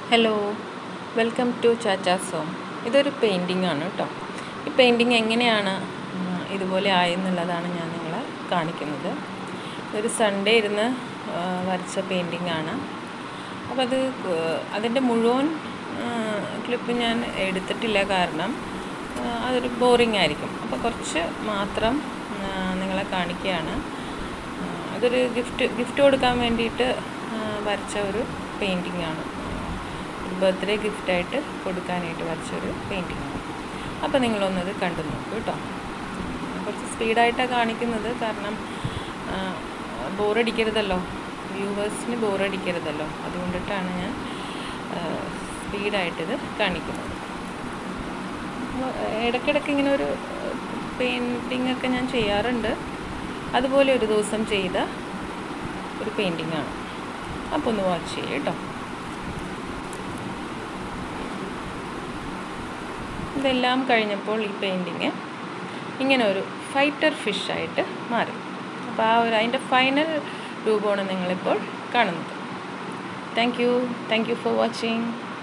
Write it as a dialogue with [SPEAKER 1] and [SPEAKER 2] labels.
[SPEAKER 1] hello welcome to ചാച്ചാസോം ഇതൊരു painting ആണ് കേട്ടോ ഈ പെയിൻറ്റിങ് എങ്ങനെയാണ് ഉം, ഇതുപോലെ ആയെന്നുള്ളതാണ് ഞാൻ നിങ്ങളെ കാണിക്കുന്നത് ഒരു സൺഡേ ഇരുന്ന് ആ, വരച്ച പെയിൻറ്റിംഗ് ആണ് അപ്പോൾ അത് ക- അതിൻ്റെ മുഴുവൻ ക്ലിപ്പ് ഞാൻ എടുത്തിട്ടില്ല കാരണം ആ, അതൊരു ബോറിംഗ് ആയിരിക്കും അപ്പോൾ കുറച്ച് മാത്രം ആ, നിങ്ങളെ കാണിക്കുകയാണ് ആ, അതൊരു ഗിഫ്റ്റ് ഗിഫ്റ്റ് കൊടുക്കാൻ വേണ്ടിയിട്ട് ആ, വരച്ച ഒരു പെയിൻറ്റിംഗ് ആണ് ഒരു ബർത്ത്ഡേ ഗിഫ്റ്റായിട്ട് കൊടുക്കാനായിട്ട് വരച്ച ഒരു പെയിൻറ്റിംഗ് ആണ് അപ്പോൾ നിങ്ങളൊന്നത് കണ്ടു നോക്കൂ കേട്ടോ കുറച്ച് സ്പീഡായിട്ടാണ് കാണിക്കുന്നത് കാരണം ബോറടിക്കരുതല്ലോ വ്യൂവേഴ്സിന് ബോറടിക്കരുതല്ലോ അതുകൊണ്ടിട്ടാണ് ഞാൻ സ്പീഡായിട്ടിത് കാണിക്കുന്നത് അപ്പോൾ ഇടയ്ക്കിടയ്ക്ക് ഇങ്ങനെ ഒരു പെയിൻറ്റിംഗ് ഒക്കെ ഞാൻ ചെയ്യാറുണ്ട് അതുപോലെ ഒരു ദിവസം ചെയ്ത ഒരു പെയിൻറ്റിംഗ് ആണ് അപ്പോൾ ഒന്ന് വാച്ച് ചെയ്യ് കേട്ടോ ഇതെല്ലാം കഴിഞ്ഞപ്പോൾ ഈ പെയിൻറ്റിങ് ഇങ്ങനെ ഒരു ഫൈറ്റർ ഫിഷായിട്ട് മാറി അപ്പോൾ ആ ഒരു അതിൻ്റെ ഫൈനൽ രൂപമാണ് നിങ്ങളിപ്പോൾ കാണുന്നത് thank you thank you for watching